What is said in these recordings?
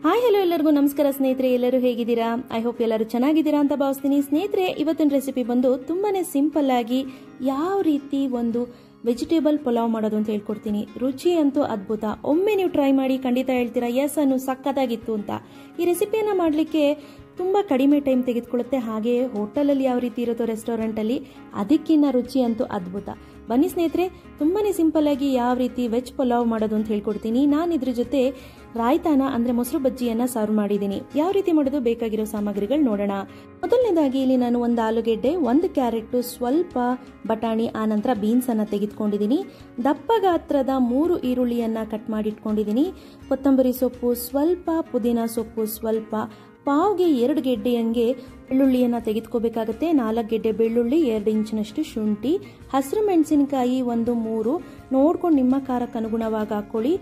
hi hello ಎಲ್ಲರಿಗೂ ನಮಸ್ಕಾರ ಸ್ನೇಹಿತರೆ ಎಲ್ಲರೂ ಹೇಗಿದ್ದೀರಾ ಐ ಹೋಪ್ ಎಲ್ಲರೂ ಚೆನ್ನಾಗಿದ್ದೀರಾ ಅಂತ ಭಾವಿಸ್ತೀನಿ ಸ್ನೇಹಿತರೆ ಇವತ್ತಿನ ರೆಸಿಪಿ ಬಂದು ತುಂಬಾನೇ ಸಿಂಪಲ್ ಆಗಿ ಯಾವ ರೀತಿ ಒಂದು ವೆಜಿಟೇಬಲ್ ಪಲಾವ್ ಮಾಡೋದು ಅಂತ ಹೇಳ್ಕೊಡ್ತೀನಿ ರುಚಿ ಅಂತೂ ಅದ್ಭುತ ಒಮ್ಮೆ ನೀವು ಟ್ರೈ ಮಾಡಿ ಖಂಡಿತ ಹೇಳ್ತೀರಾ ಎಸ್ ಅನ್ನು ಸಕ್ಕತ್ತಾಗಿತ್ತು ಅಂತ ಈ ರೆಸಿಪಿಯನ್ನು ಮಾಡಲಿಕ್ಕೆ ತುಂಬ ಕಡಿಮೆ ಟೈಮ್ ತೆಗೆದುಕೊಳ್ಳುತ್ತೆ ಹಾಗೆಯೇ ಹೋಟೆಲಲ್ಲಿ ಯಾವ ರೀತಿ ಇರುತ್ತೋ ರೆಸ್ಟೋರೆಂಟಲ್ಲಿ ಅದಕ್ಕಿಂತ ರುಚಿ ಅಂತೂ ಅದ್ಭುತ ಬನ್ನಿ ಸ್ನೇಹಿತರೆ ತುಂಬಾನೇ ಸಿಂಪಲ್ ಆಗಿ ಯಾವ ರೀತಿ ವೆಜ್ ಪಲಾವ್ ಮಾಡೋದು ಅಂತ ಹೇಳ್ಕೊಡ್ತೀನಿ ನಾನು ಇದ್ರ ಜೊತೆ ರಾಯ್ತಾನ ಅಂದ್ರೆ ಮೊಸರು ಬಜ್ಜಿಯನ್ನ ಸರ್ವ್ ಮಾಡಿದ್ದೀನಿ ಯಾವ ರೀತಿ ಮಾಡೋದು ಬೇಕಾಗಿರೋ ಸಾಮಗ್ರಿಗಳು ನೋಡೋಣ ಮೊದಲನೇದಾಗಿ ಇಲ್ಲಿ ನಾನು ಒಂದು ಆಲೂಗೆಡ್ಡೆ ಒಂದು ಕ್ಯಾರೆಟ್ ಸ್ವಲ್ಪ ಬಟಾಣಿ ಆನಂತರ ಬೀನ್ಸ್ ಅನ್ನ ತೆಗೆದುಕೊಂಡಿದ್ದೀನಿ ದಪ್ಪ ಗಾತ್ರದ ಮೂರು ಈರುಳ್ಳಿಯನ್ನ ಕಟ್ ಮಾಡಿ ಇಟ್ಕೊಂಡಿದ್ದೀನಿ ಕೊತ್ತಂಬರಿ ಸೊಪ್ಪು ಸ್ವಲ್ಪ ಪುದೀನ ಸೊಪ್ಪು ಸ್ವಲ್ಪ ಪಾವ್ಗೆ ಎರಡು ಗೆಡ್ಡೆಯಂಗೆ ಬೆಳ್ಳುಳ್ಳಿಯನ್ನ ತೆಗೆದುಕೋಬೇಕಾಗತ್ತೆ ನಾಲ್ಕು ಗೆಡ್ಡೆ ಬೆಳ್ಳುಳ್ಳಿ ಎರಡು ಇಂಚಿನಷ್ಟು ಶುಂಠಿ ಹಸಿರು ಮೆಣಸಿನಕಾಯಿ ಒಂದು ಮೂರು ನೋಡ್ಕೊಂಡು ನಿಮ್ಮ ಖಾರಕ್ಕೆ ಅನುಗುಣವಾಗಿ ಹಾಕೊಳ್ಳಿ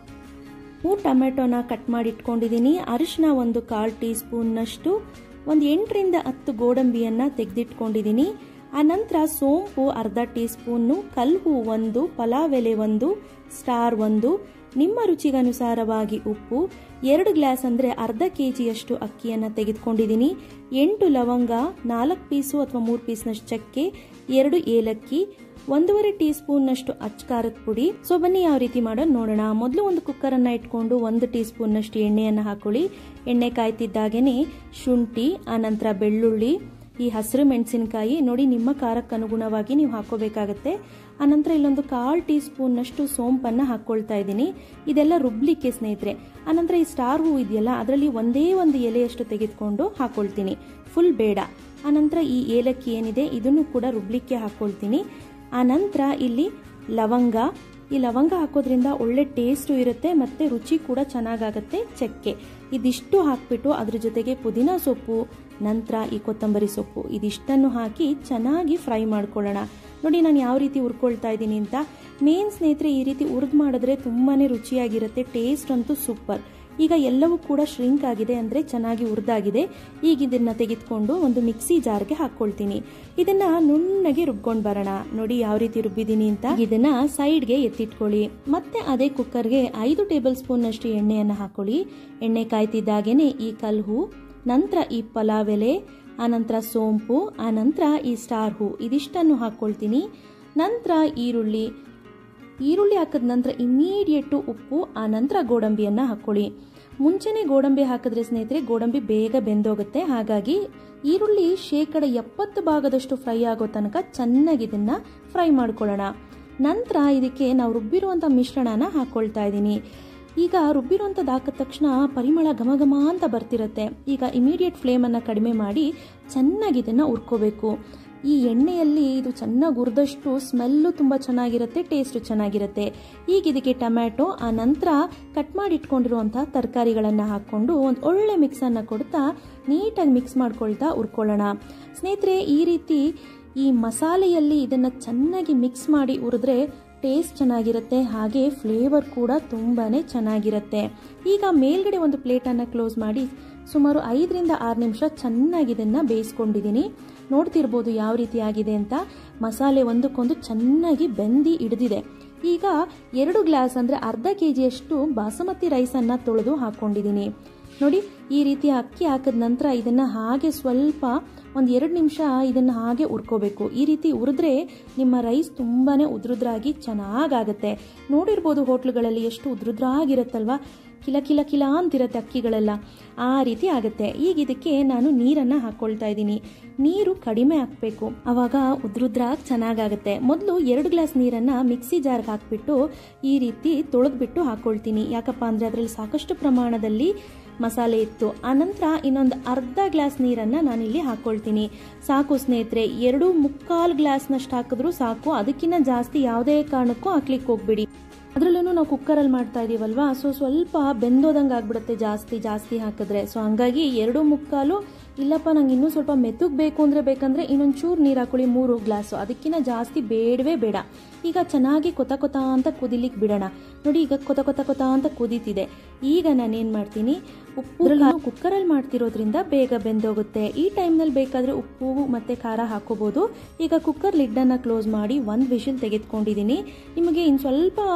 ಮೂರು ಟೊಮೆಟೊನ ಕಟ್ ಮಾಡಿ ಇಟ್ಕೊಂಡಿದ್ದೀನಿ ಅರಿಶಿನ ಒಂದು ಕಾಲು ಟೀ ಸ್ಪೂನ್ನಷ್ಟು ಒಂದು ಎಂಟರಿಂದ ಹತ್ತು ಗೋಡಂಬಿಯನ್ನು ತೆಗೆದಿಟ್ಕೊಂಡಿದ್ದೀನಿ ಆನಂತರ ಸೋಂಪು ಅರ್ಧ ಟೀ ಸ್ಪೂನ್ನು ಕಲ್ಹು ಒಂದು ಪಲಾವ್ ಎಲೆ ಒಂದು ಸ್ಟಾರ್ ಒಂದು ನಿಮ್ಮ ರುಚಿಗನುಸಾರವಾಗಿ ಉಪ್ಪು ಎರಡು ಗ್ಲಾಸ್ ಅಂದರೆ ಅರ್ಧ ಕೆ ಜಿಯಷ್ಟು ಅಕ್ಕಿಯನ್ನು ತೆಗೆದುಕೊಂಡಿದ್ದೀನಿ ಎಂಟು ಲವಂಗ ನಾಲ್ಕು ಪೀಸು ಅಥವಾ ಮೂರು ಪೀಸ್ನಷ್ಟು ಚಕ್ಕೆ ಎರಡು ಏಲಕ್ಕಿ ಒಂದೂವರೆ ಟೀ ಸ್ಪೂನ್ನಷ್ಟು ಅಚ್ಕಾರದ ಪುಡಿ ಸೊ ಬನ್ನಿ ಯಾವ ರೀತಿ ಮಾಡೋದು ನೋಡೋಣ ಮೊದಲು ಒಂದು ಕುಕ್ಕರನ್ನು ಇಟ್ಕೊಂಡು ಒಂದು ಟೀ ಸ್ಪೂನ್ನಷ್ಟು ಎಣ್ಣೆಯನ್ನು ಹಾಕೊಳ್ಳಿ ಎಣ್ಣೆ ಕಾಯ್ತಿದ್ದಾಗೇನೆ ಶುಂಠಿ ಆನಂತರ ಬೆಳ್ಳುಳ್ಳಿ ಈ ಹಸಿರು ಮೆಣಸಿನಕಾಯಿ ನೋಡಿ ನಿಮ್ಮ ಖಾರಕ್ಕೆ ಅನುಗುಣವಾಗಿ ನೀವು ಹಾಕೋಬೇಕಾಗತ್ತೆ ಆನಂತರ ಇಲ್ಲೊಂದು ಕಾಲು ಟೀ ಸ್ಪೂನ್ನಷ್ಟು ಸೋಂಪನ್ನು ಹಾಕ್ಕೊಳ್ತಾ ಇದ್ದೀನಿ ಇದೆಲ್ಲ ರುಬ್ಲಿಕ್ಕೆ ಸ್ನೇಹಿತರೆ ಆನಂತರ ಈ ಸ್ಟಾರ್ ಹೂ ಇದೆಯಲ್ಲ ಅದರಲ್ಲಿ ಒಂದೇ ಒಂದು ಎಲೆಯಷ್ಟು ತೆಗೆದುಕೊಂಡು ಹಾಕೊಳ್ತೀನಿ ಫುಲ್ ಬೇಡ ಆನಂತರ ಈ ಏಲಕ್ಕಿ ಏನಿದೆ ಇದನ್ನು ಕೂಡ ರುಬ್ಲಿಕ್ಕೆ ಹಾಕ್ಕೊಳ್ತೀನಿ ಆನಂತರ ಇಲ್ಲಿ ಲವಂಗ ಈ ಲವಂಗ ಹಾಕೋದ್ರಿಂದ ಒಳ್ಳೆ ಟೇಸ್ಟು ಇರುತ್ತೆ ಮತ್ತು ರುಚಿ ಕೂಡ ಚೆನ್ನಾಗಾಗತ್ತೆ ಚಕ್ಕೆ ಇದಿಷ್ಟು ಹಾಕ್ಬಿಟ್ಟು ಅದ್ರ ಜೊತೆಗೆ ಪುದೀನ ಸೊಪ್ಪು ನಂತರ ಈ ಕೊತ್ತಂಬರಿ ಸೊಪ್ಪು ಇದಿಷ್ಟನ್ನು ಹಾಕಿ ಚೆನ್ನಾಗಿ ಫ್ರೈ ಮಾಡ್ಕೊಳ್ಳೋಣ ನೋಡಿ ನಾನು ಯಾವ ರೀತಿ ಹುರ್ಕೊಳ್ತಾ ಇದ್ದೀನಿ ಅಂತ ಮೇನ್ ಸ್ನೇಹಿತರೆ ಈ ರೀತಿ ಹುರಿದು ಮಾಡಿದ್ರೆ ತುಂಬಾ ರುಚಿಯಾಗಿರುತ್ತೆ ಟೇಸ್ಟ್ ಅಂತೂ ಸೂಪರ್ ಈಗ ಎಲ್ಲವೂ ಕೂಡ ಶ್ರಿಂಕ್ ಆಗಿದೆ ಅಂದರೆ ಚೆನ್ನಾಗಿ ಹುರಿದಾಗಿದೆ ಈಗ ಇದನ್ನು ತೆಗೆದುಕೊಂಡು ಒಂದು ಮಿಕ್ಸಿ ಜಾರ್ಗೆ ಹಾಕ್ಕೊಳ್ತೀನಿ ಇದನ್ನ ನುಣ್ಣಗೆ ರುಬ್ಕೊಂಡು ಬರೋಣ ನೋಡಿ ಯಾವ ರೀತಿ ರುಬ್ಬಿದ್ದೀನಿ ಅಂತ ಇದನ್ನ ಸೈಡ್ಗೆ ಎತ್ತಿಟ್ಕೊಳ್ಳಿ ಮತ್ತೆ ಅದೇ ಕುಕ್ಕರ್ಗೆ ಐದು ಟೇಬಲ್ ಸ್ಪೂನ್ ಅಷ್ಟು ಎಣ್ಣೆಯನ್ನು ಹಾಕೊಳ್ಳಿ ಎಣ್ಣೆ ಕಾಯ್ತಿದ್ದಾಗೇನೆ ಈ ಕಲ್ಹು ನಂತರ ಈ ಪಲಾವ್ ಎಲೆ ಆನಂತರ ಸೋಂಪು ಆನಂತರ ಈ ಸ್ಟಾರ್ ಹೂ ಇದಿಷ್ಟನ್ನು ಹಾಕ್ಕೊಳ್ತೀನಿ ನಂತರ ಈರುಳ್ಳಿ ಈರುಳ್ಳಿ ಹಾಕಿದ ನಂತರ ಇಮಿಡಿಯೇಟು ಉಪ್ಪು ಆ ನಂತರ ಗೋಡಂಬಿಯನ್ನು ಹಾಕ್ಕೊಳ್ಳಿ ಮುಂಚೆನೇ ಗೋಡಂಬಿ ಹಾಕಿದ್ರೆ ಸ್ನೇಹಿತರೆ ಗೋಡಂಬಿ ಬೇಗ ಬೆಂದೋಗುತ್ತೆ ಹಾಗಾಗಿ ಈರುಳ್ಳಿ ಶೇಕಡ ಎಪ್ಪತ್ತು ಭಾಗದಷ್ಟು ಫ್ರೈ ಆಗೋ ತನಕ ಚೆನ್ನಾಗಿ ಇದನ್ನ ಫ್ರೈ ಮಾಡ್ಕೊಳ್ಳೋಣ ನಂತರ ಇದಕ್ಕೆ ನಾವು ರುಬ್ಬಿರುವಂಥ ಮಿಶ್ರಣನ ಹಾಕ್ಕೊಳ್ತಾ ಇದ್ದೀನಿ ಈಗ ರುಬ್ಬಿರುವಂಥದ್ದು ಹಾಕಿದ ತಕ್ಷಣ ಪರಿಮಳ ಘಮ ಘಮ ಅಂತ ಬರ್ತಿರುತ್ತೆ ಈಗ ಇಮಿಡಿಯೇಟ್ ಫ್ಲೇಮನ್ನು ಕಡಿಮೆ ಮಾಡಿ ಚೆನ್ನಾಗಿ ಇದನ್ನು ಹುರ್ಕೋಬೇಕು ಈ ಎಣ್ಣೆಯಲ್ಲಿ ಇದು ಚೆನ್ನಾಗಿ ಹುರಿದಷ್ಟು ಸ್ಮೆಲ್ಲು ತುಂಬ ಚೆನ್ನಾಗಿರುತ್ತೆ ಟೇಸ್ಟು ಚೆನ್ನಾಗಿರುತ್ತೆ ಈಗ ಇದಕ್ಕೆ ಟೊಮ್ಯಾಟೊ ಆ ನಂತರ ಕಟ್ ಮಾಡಿ ಇಟ್ಕೊಂಡಿರುವಂಥ ತರಕಾರಿಗಳನ್ನು ಹಾಕ್ಕೊಂಡು ಒಂದು ಒಳ್ಳೆ ಮಿಕ್ಸನ್ನು ಕೊಡ್ತಾ ನೀಟಾಗಿ ಮಿಕ್ಸ್ ಮಾಡ್ಕೊಳ್ತಾ ಹುರ್ಕೊಳ್ಳೋಣ ಸ್ನೇಹಿತರೆ ಈ ರೀತಿ ಈ ಮಸಾಲೆಯಲ್ಲಿ ಇದನ್ನು ಚೆನ್ನಾಗಿ ಮಿಕ್ಸ್ ಮಾಡಿ ಹುರಿದ್ರೆ ಟೇಸ್ಟ್ ಚೆನ್ನಾಗಿರುತ್ತೆ ಹಾಗೆ ಫ್ಲೇವರ್ ಕೂಡ ತುಂಬಾ ಚೆನ್ನಾಗಿರುತ್ತೆ ಈಗ ಮೇಲ್ಗಡೆ ಒಂದು ಪ್ಲೇಟನ್ನು ಕ್ಲೋಸ್ ಮಾಡಿ ಸುಮಾರು ಐದರಿಂದ ಆರು ನಿಮಿಷ ಚೆನ್ನಾಗಿ ಇದನ್ನು ಬೇಯಿಸ್ಕೊಂಡಿದ್ದೀನಿ ನೋಡ್ತಿರ್ಬೋದು ಯಾವ ರೀತಿ ಆಗಿದೆ ಅಂತ ಮಸಾಲೆ ಒಂದಕ್ಕೊಂದು ಚೆನ್ನಾಗಿ ಬೆಂದಿ ಹಿಡಿದಿದೆ ಈಗ ಎರಡು ಗ್ಲಾಸ್ ಅಂದರೆ ಅರ್ಧ ಕೆ ಜಿಯಷ್ಟು ಬಾಸುಮತಿ ರೈಸನ್ನು ತೊಳೆದು ಹಾಕ್ಕೊಂಡಿದ್ದೀನಿ ನೋಡಿ ಈ ರೀತಿ ಅಕ್ಕಿ ಹಾಕಿದ ನಂತರ ಇದನ್ನು ಹಾಗೆ ಸ್ವಲ್ಪ ಒಂದು ಎರಡು ನಿಮಿಷ ಇದನ್ನು ಹಾಗೆ ಹುರ್ಕೋಬೇಕು ಈ ರೀತಿ ಹುರಿದ್ರೆ ನಿಮ್ಮ ರೈಸ್ ತುಂಬಾ ಉದ್ರುದ್ರಾಗಿ ಚೆನ್ನಾಗಾಗತ್ತೆ ನೋಡಿರ್ಬೋದು ಹೋಟ್ಲುಗಳಲ್ಲಿ ಎಷ್ಟು ಉದ್ರುದ್ರಾಗಿರುತ್ತಲ್ವಾ ಕಿಲ ಕಿಲ ಕಿಲ ಅಂತಿರುತ್ತೆ ಅಕ್ಕಿಗಳೆಲ್ಲ ಆ ರೀತಿ ಆಗುತ್ತೆ ಈಗ ಇದಕ್ಕೆ ನಾನು ನೀರನ್ನು ಹಾಕ್ಕೊಳ್ತಾ ಇದ್ದೀನಿ ನೀರು ಕಡಿಮೆ ಹಾಕಬೇಕು ಅವಾಗ ಉದ್ರುದ್ರಾಗಿ ಚೆನ್ನಾಗಾಗುತ್ತೆ ಮೊದಲು ಎರಡು ಗ್ಲಾಸ್ ನೀರನ್ನು ಮಿಕ್ಸಿ ಜಾರ್ಗೆ ಹಾಕ್ಬಿಟ್ಟು ಈ ರೀತಿ ತೊಳೆದ್ಬಿಟ್ಟು ಹಾಕ್ಕೊಳ್ತೀನಿ ಯಾಕಪ್ಪ ಅಂದರೆ ಅದರಲ್ಲಿ ಸಾಕಷ್ಟು ಪ್ರಮಾಣದಲ್ಲಿ ಮಸಾಲೆ ಇತ್ತು ಆನಂತರ ಇನ್ನೊಂದು ಅರ್ಧ ಗ್ಲಾಸ್ ನೀರನ್ನು ನಾನಿಲ್ಲಿ ಹಾಕ್ಕೊಳ್ತೀನಿ ಸಾಕು ಸ್ನೇಹಿತರೆ ಎರಡು ಮುಕ್ಕಾಲು ಗ್ಲಾಸ್ನಷ್ಟು ಹಾಕಿದ್ರೂ ಸಾಕು ಅದಕ್ಕಿಂತ ಜಾಸ್ತಿ ಯಾವುದೇ ಕಾರಣಕ್ಕೂ ಹಾಕ್ಲಿಕ್ಕೆ ಹೋಗ್ಬಿಡಿ ಅದರಲ್ಲೂ ನಾವು ಕುಕ್ಕರಲ್ಲಿ ಮಾಡ್ತಾ ಇದೀವಲ್ವಾ ಸೊ ಸ್ವಲ್ಪ ಬೆಂದೋದಂಗೆ ಆಗ್ಬಿಡುತ್ತೆ ಜಾಸ್ತಿ ಜಾಸ್ತಿ ಹಾಕಿದ್ರೆ ಸೊ ಹಂಗಾಗಿ ಎರಡು ಮುಕ್ಕಾಲು ಇಲ್ಲಪ್ಪ ನಂಗೆ ಇನ್ನೂ ಸ್ವಲ್ಪ ಮೆತ್ತಗೆ ಬೇಕು ಅಂದರೆ ಬೇಕಂದರೆ ಇನ್ನೊಂದು ಚೂರು ನೀರು ಹಾಕೊಳ್ಳಿ ಮೂರು ಗ್ಲಾಸು ಅದಕ್ಕಿಂತ ಜಾಸ್ತಿ ಬೇಡವೇ ಬೇಡ ಈಗ ಚೆನ್ನಾಗಿ ಕೊತ ಕೊತ ಅಂತ ಕುದಿಲಿಕ್ಕೆ ಬಿಡೋಣ ನೋಡಿ ಈಗ ಕೊತ ಕೊತ ಕೊತ ಅಂತ ಕುದೀತಿದೆ ಈಗ ನಾನೇನು ಮಾಡ್ತೀನಿ ಉಪ್ಪು ಕುಕ್ಕರಲ್ಲಿ ಮಾಡ್ತಿರೋದ್ರಿಂದ ಬೇಗ ಬೆಂದೋಗುತ್ತೆ ಈ ಟೈಮ್ನಲ್ಲಿ ಬೇಕಾದರೆ ಉಪ್ಪು ಮತ್ತು ಖಾರ ಹಾಕೋಬೋದು ಈಗ ಕುಕ್ಕರ್ ಲಿಡ್ಡನ್ನು ಕ್ಲೋಸ್ ಮಾಡಿ ಒಂದು ವಿಷಲ್ ತೆಗೆದುಕೊಂಡಿದ್ದೀನಿ ನಿಮಗೆ ಇನ್ನು ಸ್ವಲ್ಪ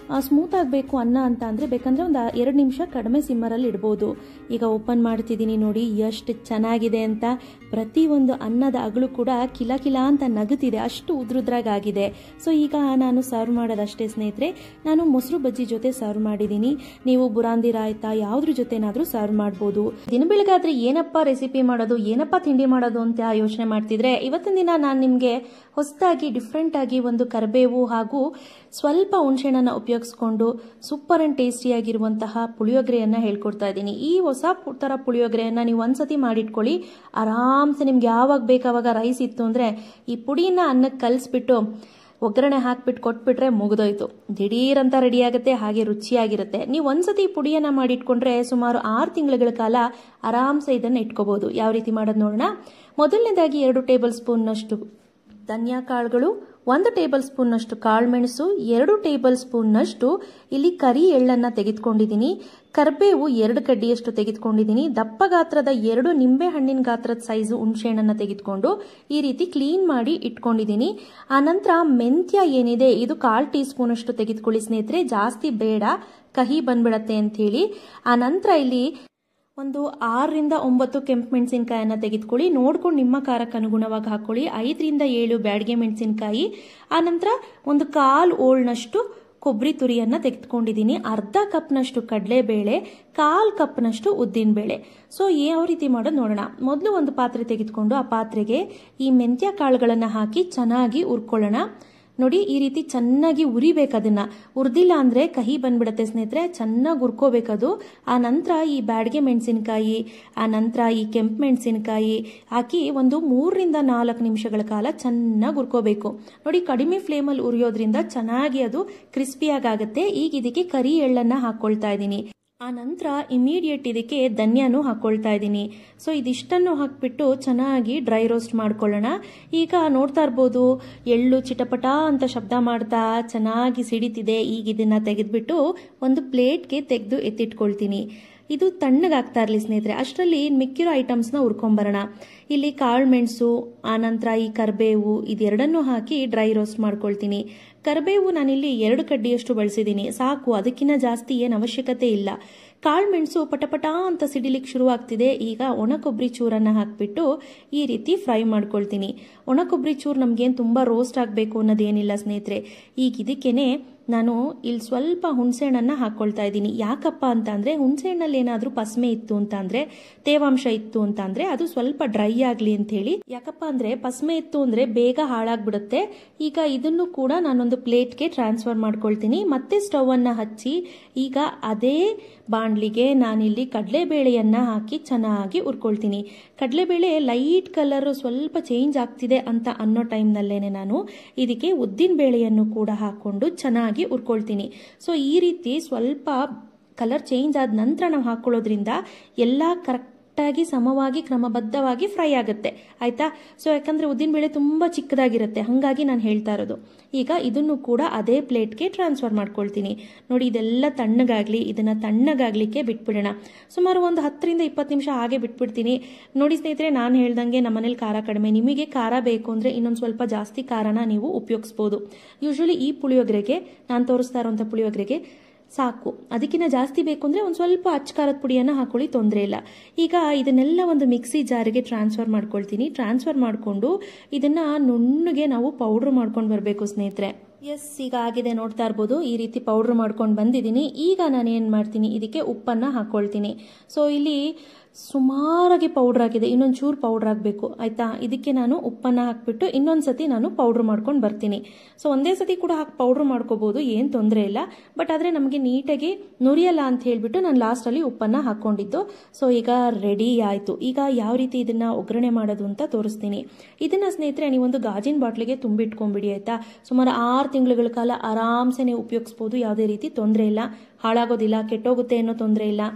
ಸ್ಮೂತ್ ಆಗಬೇಕು ಅನ್ನ ಅಂತ ಅಂದರೆ ಬೇಕಂದರೆ ಒಂದು ಎರಡು ನಿಮಿಷ ಕಡಿಮೆ ಸಿಮ್ಮರಲ್ಲಿ ಇಡ್ಬೋದು ಈಗ ಓಪನ್ ಮಾಡ್ತಿದ್ದೀನಿ ನೋಡಿ ಎಷ್ಟು ಚೆನ್ನಾಗಿದೆ ಅಂತ ಪ್ರತಿಯೊಂದು ಅನ್ನದ ಅಗಳು ಕೂಡ ಕಿಲ ಕಿಲ ಅಂತ ನಗುತ್ತಿದೆ ಅಷ್ಟು ಉದ್ರುದ್ರಾಗಿದೆ ಸೊ ಈಗ ನಾನು ಸರ್ವ್ ಮಾಡೋದಷ್ಟೇ ಸ್ನೇಹಿತರೆ ನಾನು ಮೊಸರು ಬಜ್ಜಿ ಜೊತೆ ಸರ್ವ್ ಮಾಡಿದ್ದೀನಿ ನೀವು ಬುರಾಂದಿ ರಾಯ್ತ ಯಾವ್ದ್ರ ಜೊತೆನಾದ್ರೂ ಸರ್ವ್ ಮಾಡ್ಬೋದು ದಿನ ಬೆಳಗಾದ್ರೆ ಏನಪ್ಪ ರೆಸಿಪಿ ಮಾಡೋದು ಏನಪ್ಪ ತಿಂಡಿ ಮಾಡೋದು ಅಂತ ಯೋಚನೆ ಮಾಡ್ತಿದ್ರೆ ಇವತ್ತಿನ ದಿನ ನಾನು ನಿಮಗೆ ಹೊಸದಾಗಿ ಡಿಫ್ರೆಂಟ್ ಆಗಿ ಒಂದು ಕರಿಬೇವು ಹಾಗೂ ಸ್ವಲ್ಪ ಹುಣಸೆಹಣ್ಣನ್ನು ಉಪಯೋಗಿಸ್ಕೊಂಡು ಸೂಪರ್ ಅಂಡ್ ಟೇಸ್ಟಿಯಾಗಿರುವಂತಹ ಪುಳಿಯೋಗರೆಯನ್ನು ಹೇಳ್ಕೊಡ್ತಾ ಇದ್ದೀನಿ ಈ ಹೊಸ ಥರ ಪುಳಿಯೋಗರೆಯನ್ನು ನೀವು ಒಂದ್ಸತಿ ಮಾಡಿಟ್ಕೊಳ್ಳಿ ಆರಾಮ್ಸೆ ನಿಮ್ಗೆ ಯಾವಾಗ ಬೇಕಾವಾಗ ರೈಸ್ ಇತ್ತು ಅಂದರೆ ಈ ಪುಡಿನ ಅನ್ನಕ್ಕೆ ಕಲಿಸ್ಬಿಟ್ಟು ಒಗ್ಗರಣೆ ಹಾಕ್ಬಿಟ್ಟು ಕೊಟ್ಬಿಟ್ರೆ ಮುಗಿದೋಯ್ತು ದಿಢೀರಂತ ರೆಡಿ ಆಗುತ್ತೆ ಹಾಗೆ ರುಚಿಯಾಗಿರುತ್ತೆ ನೀವು ಒಂದ್ಸತಿ ಪುಡಿಯನ್ನ ಮಾಡಿಟ್ಕೊಂಡ್ರೆ ಸುಮಾರು ಆರು ತಿಂಗಳ ಕಾಲ ಆರಾಮ್ಸೆ ಇದನ್ನು ಇಟ್ಕೋಬಹುದು ಯಾವ ರೀತಿ ಮಾಡೋದು ನೋಡೋಣ ಮೊದಲನೇದಾಗಿ ಎರಡು ಟೇಬಲ್ ಸ್ಪೂನ್ನಷ್ಟು ಧನಿಯಾ ಕಾಳುಗಳು ಒಂದು ಟೇಬಲ್ ಸ್ಪೂನ್ನಷ್ಟು ಕಾಳುಮೆಣಸು ಎರಡು ಟೇಬಲ್ ಸ್ಪೂನ್ನಷ್ಟು ಇಲ್ಲಿ ಕರಿ ಎಳ್ಳನ್ನು ತೆಗೆದುಕೊಂಡಿದ್ದೀನಿ ಕರ್ಬೇವು ಎರಡು ಕಡ್ಡಿಯಷ್ಟು ತೆಗೆದುಕೊಂಡಿದ್ದೀನಿ ದಪ್ಪ ಗಾತ್ರದ ಎರಡು ನಿಂಬೆ ಹಣ್ಣಿನ ಗಾತ್ರದ ಸೈಜು ಹುಣಸೆಹಣ್ಣನ್ನು ತೆಗೆದುಕೊಂಡು ಈ ರೀತಿ ಕ್ಲೀನ್ ಮಾಡಿ ಇಟ್ಕೊಂಡಿದ್ದೀನಿ ಆನಂತರ ಮೆಂತ್ಯ ಏನಿದೆ ಇದು ಕಾಲು ಟೀ ಸ್ಪೂನ್ ಅಷ್ಟು ತೆಗೆದುಕೊಳ್ಳಿ ಸ್ನೇಹಿತರೆ ಜಾಸ್ತಿ ಬೇಡ ಕಹಿ ಬಂದ್ಬಿಡತ್ತೆ ಅಂತ ಹೇಳಿ ಆನಂತರ ಇಲ್ಲಿ ಒಂದು ಆರರಿಂದ ಒಂಬತ್ತು ಕೆಂಪು ಮೆಣಸಿನ್ಕಾಯನ್ನ ತೆಗೆದುಕೊಳ್ಳಿ ನೋಡ್ಕೊಂಡು ನಿಮ್ಮ ಖಾರಕ್ಕೆ ಅನುಗುಣವಾಗಿ ಹಾಕೊಳ್ಳಿ ಐದರಿಂದ ಏಳು ಬ್ಯಾಡ್ಗೆ ಮೆಣಸಿನ್ಕಾಯಿ ಆನಂತರ ಒಂದು ಕಾಲು ಓಳ್ನಷ್ಟು ಕೊಬ್ಬರಿ ತುರಿಯನ್ನ ತೆಗೆದುಕೊಂಡಿದ್ದೀನಿ ಅರ್ಧ ಕಪ್ನಷ್ಟು ಕಡಲೆಬೇಳೆ ಕಾಲ್ ಕಪ್ನಷ್ಟು ಉದ್ದಿನಬೇಳೆ ಸೊ ಯಾವ ರೀತಿ ಮಾಡೋದು ನೋಡೋಣ ಮೊದಲು ಒಂದು ಪಾತ್ರೆ ತೆಗೆದುಕೊಂಡು ಆ ಪಾತ್ರೆಗೆ ಈ ಮೆಂತ್ಯ ಕಾಳುಗಳನ್ನು ಹಾಕಿ ಚೆನ್ನಾಗಿ ಹುರ್ಕೊಳ್ಳೋಣ ನೋಡಿ ಈ ರೀತಿ ಚೆನ್ನಾಗಿ ಉರಿಬೇಕು ಅದನ್ನ ಉರ್ದಿಲ್ಲ ಅಂದ್ರೆ ಕಹಿ ಬಂದ್ಬಿಡತ್ತೆ ಸ್ನೇಹಿತರೆ ಚೆನ್ನಾಗಿ ಹುರ್ಕೋಬೇಕದು ಆ ನಂತರ ಈ ಬ್ಯಾಡ್ಗೆ ಮೆಣಸಿನಕಾಯಿ ಆ ನಂತರ ಈ ಕೆಂಪು ಮೆಣಸಿನಕಾಯಿ ಹಾಕಿ ಒಂದು ಮೂರರಿಂದ ನಾಲ್ಕು ನಿಮಿಷಗಳ ಕಾಲ ಚೆನ್ನಾಗಿ ಹುರ್ಕೋಬೇಕು ನೋಡಿ ಕಡಿಮೆ ಫ್ಲೇಮಲ್ಲಿ ಉರಿಯೋದ್ರಿಂದ ಚೆನ್ನಾಗಿ ಅದು ಕ್ರಿಸ್ಪಿಯಾಗುತ್ತೆ ಈಗ ಇದಕ್ಕೆ ಕರಿ ಎಳ್ಳನ್ನ ಹಾಕೊಳ್ತಾ ಇದ್ದೀನಿ ಆ ನಂತರ ಇಮಿಡಿಯೇಟ್ ಇದಕ್ಕೆ ಧನ್ಯನೂ ಹಾಕೊಳ್ತಾ ಇದ್ದೀನಿ ಸೊ ಇದಿಷ್ಟನ್ನು ಹಾಕ್ಬಿಟ್ಟು ಚೆನ್ನಾಗಿ ಡ್ರೈ ರೋಸ್ಟ್ ಮಾಡ್ಕೊಳ್ಳೋಣ ಈಗ ನೋಡ್ತಾ ಇರ್ಬೋದು ಎಳ್ಳು ಚಿಟಪಟ ಅಂತ ಶಬ್ದ ಮಾಡ್ತಾ ಚೆನ್ನಾಗಿ ಸಿಡಿತಿದೆ ಈಗ ಇದನ್ನ ತೆಗೆದ್ಬಿಟ್ಟು ಒಂದು ಪ್ಲೇಟ್ಗೆ ತೆಗೆದು ಎತ್ತಿಟ್ಕೊಳ್ತೀನಿ ಇದು ತಣ್ಣಗಾಗ್ತಾ ಇರಲಿ ಸ್ನೇಹಿತರೆ ಅಷ್ಟರಲ್ಲಿ ಮಿಕ್ಕಿರೋ ಐಟಮ್ಸ್ನ ಹುರ್ಕೊಂಬರೋಣ ಇಲ್ಲಿ ಕಾಳು ಮೆಣಸು ಆನಂತರ ಈ ಕರ್ಬೇವು ಇದೆರಡನ್ನೂ ಹಾಕಿ ಡ್ರೈ ರೋಸ್ಟ್ ಮಾಡ್ಕೊಳ್ತೀನಿ ಕರ್ಬೇವು ನಾನಿಲ್ಲಿ ಎರಡು ಕಡ್ಡಿಯಷ್ಟು ಬಳಸಿದ್ದೀನಿ ಸಾಕು ಅದಕ್ಕಿಂತ ಜಾಸ್ತಿ ಏನು ಅವಶ್ಯಕತೆ ಇಲ್ಲ ಕಾಳು ಮೆಣಸು ಪಟಪಟ ಅಂತ ಸಿಡಿಲಿಕ್ಕೆ ಶುರುವಾಗ್ತಿದೆ ಈಗ ಒಣ ಕೊಬ್ಬರಿ ಚೂರನ್ನು ಹಾಕ್ಬಿಟ್ಟು ಈ ರೀತಿ ಫ್ರೈ ಮಾಡ್ಕೊಳ್ತೀನಿ ಒಣ ಕೊಬ್ಬರಿ ಚೂರು ನಮಗೇನು ತುಂಬ ರೋಸ್ಟ್ ಆಗಬೇಕು ಅನ್ನೋದೇನಿಲ್ಲ ಸ್ನೇಹಿತರೆ ಈಗ ಇದಕ್ಕೇನೆ ನಾನು ಇಲ್ಲಿ ಸ್ವಲ್ಪ ಹುಣಸೆಹಣ್ಣನ್ನು ಹಾಕ್ಕೊಳ್ತಾ ಇದ್ದೀನಿ ಯಾಕಪ್ಪ ಅಂತ ಅಂದರೆ ಹುಣಸೆಹಣ್ಣಲ್ಲಿ ಏನಾದರೂ ಪಸ್ಮೆ ಇತ್ತು ಅಂತ ಅಂದರೆ ತೇವಾಂಶ ಇತ್ತು ಅಂತ ಅಂದರೆ ಅದು ಸ್ವಲ್ಪ ಡ್ರೈ ಆಗಲಿ ಅಂತ ಹೇಳಿ ಯಾಕಪ್ಪ ಅಂದರೆ ಪಸ್ಮೆ ಇತ್ತು ಅಂದರೆ ಬೇಗ ಹಾಳಾಗ್ಬಿಡುತ್ತೆ ಈಗ ಇದನ್ನು ಕೂಡ ನಾನೊಂದು ಪ್ಲೇಟ್ಗೆ ಟ್ರಾನ್ಸ್ಫರ್ ಮಾಡ್ಕೊಳ್ತೀನಿ ಮತ್ತೆ ಸ್ಟವ್ ಅನ್ನ ಹಚ್ಚಿ ಈಗ ಅದೇ ಬಾಣಲಿಗೆ ನಾನಿಲ್ಲಿ ಕಡಲೆಬೇಳೆಯನ್ನ ಹಾಕಿ ಚೆನ್ನಾಗಿ ಹುರ್ಕೊಳ್ತೀನಿ ಕಡಲೆಬೇಳೆ ಲೈಟ್ ಕಲರ್ ಸ್ವಲ್ಪ ಚೇಂಜ್ ಆಗ್ತಿದೆ ಅಂತ ಅನ್ನೋ ಟೈಮ್ನಲ್ಲೇನೆ ನಾನು ಇದಕ್ಕೆ ಉದ್ದಿನ ಬೇಳೆಯನ್ನು ಕೂಡ ಹಾಕೊಂಡು ಚೆನ್ನಾಗಿ ಹುರ್ಕೊಳ್ತೀನಿ ಸೊ ಈ ರೀತಿ ಸ್ವಲ್ಪ ಕಲರ್ ಚೇಂಜ್ ಆದ ನಂತರ ನಾವು ಹಾಕೊಳ್ಳೋದ್ರಿಂದ ಎಲ್ಲ ಕರೆಕ್ಟ್ ಆಗಿ ಸಮವಾಗಿ ಕ್ರಮಬದ್ಧವಾಗಿ ಫ್ರೈ ಆಗುತ್ತೆ ಆಯ್ತಾ ಸೊ ಯಾಕಂದ್ರೆ ಉದ್ದಿನಬೇಳೆ ತುಂಬಾ ಚಿಕ್ಕದಾಗಿರುತ್ತೆ ಹಾಗಾಗಿ ನಾನು ಹೇಳ್ತಾ ಇರೋದು ಈಗ ಇದನ್ನು ಕೂಡ ಅದೇ ಪ್ಲೇಟ್ಗೆ ಟ್ರಾನ್ಸ್ಫರ್ ಮಾಡ್ಕೊಳ್ತೀನಿ ನೋಡಿ ಇದೆಲ್ಲ ತಣ್ಣಗಾಗ್ಲಿ ಇದನ್ನ ತಣ್ಣಗಾಗ್ಲಿಕ್ಕೆ ಬಿಟ್ಬಿಡೋಣ ಸುಮಾರು ಒಂದು ಹತ್ತರಿಂದ ಇಪ್ಪತ್ತು ನಿಮಿಷ ಹಾಗೆ ಬಿಟ್ಬಿಡ್ತೀನಿ ನೋಡಿ ಸ್ನೇಹಿತರೆ ನಾನು ಹೇಳ್ದಂಗೆ ನಮ್ಮನೇಲಿ ಖಾರ ಕಡಿಮೆ ನಿಮಗೆ ಖಾರ ಬೇಕು ಅಂದ್ರೆ ಇನ್ನೊಂದು ಸ್ವಲ್ಪ ಜಾಸ್ತಿ ಖಾರನ ನೀವು ಉಪಯೋಗಿಸ್ಬೋದು ಯೂಶಲಿ ಈ ಪುಳಿಯೋಗರೆಗೆ ನಾನು ತೋರಿಸ್ತಾ ಇರೋಂಥ ಪುಳಿಯೋಗರೆಗೆ ಸಾಕು ಅದಕ್ಕಿಂತ ಜಾಸ್ತಿ ಬೇಕು ಅಂದರೆ ಒಂದು ಸ್ವಲ್ಪ ಅಚ್ಚ ಖಾರದ ಪುಡಿಯನ್ನು ಹಾಕೊಳ್ಳಿ ತೊಂದರೆ ಇಲ್ಲ ಈಗ ಇದನ್ನೆಲ್ಲ ಒಂದು ಮಿಕ್ಸಿ ಜಾರಿಗೆ ಟ್ರಾನ್ಸ್ಫರ್ ಮಾಡ್ಕೊಳ್ತೀನಿ ಟ್ರಾನ್ಸ್ಫರ್ ಮಾಡಿಕೊಂಡು ಇದನ್ನ ನುಣ್ಣಗೆ ನಾವು ಪೌಡ್ರ್ ಮಾಡ್ಕೊಂಡು ಬರಬೇಕು ಸ್ನೇಹಿತರೆ ಎಸ್ ಈಗ ಆಗಿದೆ ನೋಡ್ತಾ ಇರ್ಬೋದು ಈ ರೀತಿ ಪೌಡ್ರ್ ಮಾಡ್ಕೊಂಡು ಬಂದಿದ್ದೀನಿ ಈಗ ನಾನು ಏನು ಮಾಡ್ತೀನಿ ಇದಕ್ಕೆ ಉಪ್ಪನ್ನು ಹಾಕ್ಕೊಳ್ತೀನಿ ಸೊ ಇಲ್ಲಿ ಸುಮಾರಾಗಿ ಪೌಡ್ರ್ ಆಗಿದೆ ಇನ್ನೊಂದು ಚೂರು ಪೌಡ್ರ್ ಆಗಬೇಕು ಆಯ್ತಾ ಇದಕ್ಕೆ ನಾನು ಉಪ್ಪನ್ನು ಹಾಕ್ಬಿಟ್ಟು ಇನ್ನೊಂದು ಸತಿ ನಾನು ಪೌಡ್ರ್ ಮಾಡ್ಕೊಂಡು ಬರ್ತೀನಿ ಸೊ ಒಂದೇ ಸತಿ ಕೂಡ ಹಾಕಿ ಪೌಡ್ರ್ ಮಾಡ್ಕೋಬಹುದು ಏನು ತೊಂದರೆ ಇಲ್ಲ ಬಟ್ ಆದರೆ ನಮಗೆ ನೀಟಾಗಿ ನುರಿಯಲ್ಲ ಅಂತ ಹೇಳ್ಬಿಟ್ಟು ನಾನು ಲಾಸ್ಟಲ್ಲಿ ಉಪ್ಪನ್ನು ಹಾಕ್ಕೊಂಡಿದ್ದು ಸೊ ಈಗ ರೆಡಿ ಆಯಿತು ಈಗ ಯಾವ ರೀತಿ ಇದನ್ನ ಒಗ್ಗರಣೆ ಮಾಡೋದು ಅಂತ ತೋರಿಸ್ತೀನಿ ಇದನ್ನ ಸ್ನೇಹಿತರೆ ನೀವೊಂದು ಗಾಜಿನ ಬಾಟ್ಲಿಗೆ ತುಂಬಿಟ್ಕೊಂಡ್ಬಿಡಿ ಆಯ್ತಾ ಸುಮಾರು ಆರು ತಿಂಗಳುಗಳ ಕಾಲ ಆರಾಮ್ಸೆ ನೀವು ಉಪಯೋಗಿಸ್ಬೋದು ಯಾವುದೇ ರೀತಿ ತೊಂದರೆ ಇಲ್ಲ ಹಾಳಾಗೋದಿಲ್ಲ ಕೆಟ್ಟೋಗುತ್ತೆ ಅನ್ನೋ ತೊಂದರೆ ಇಲ್ಲ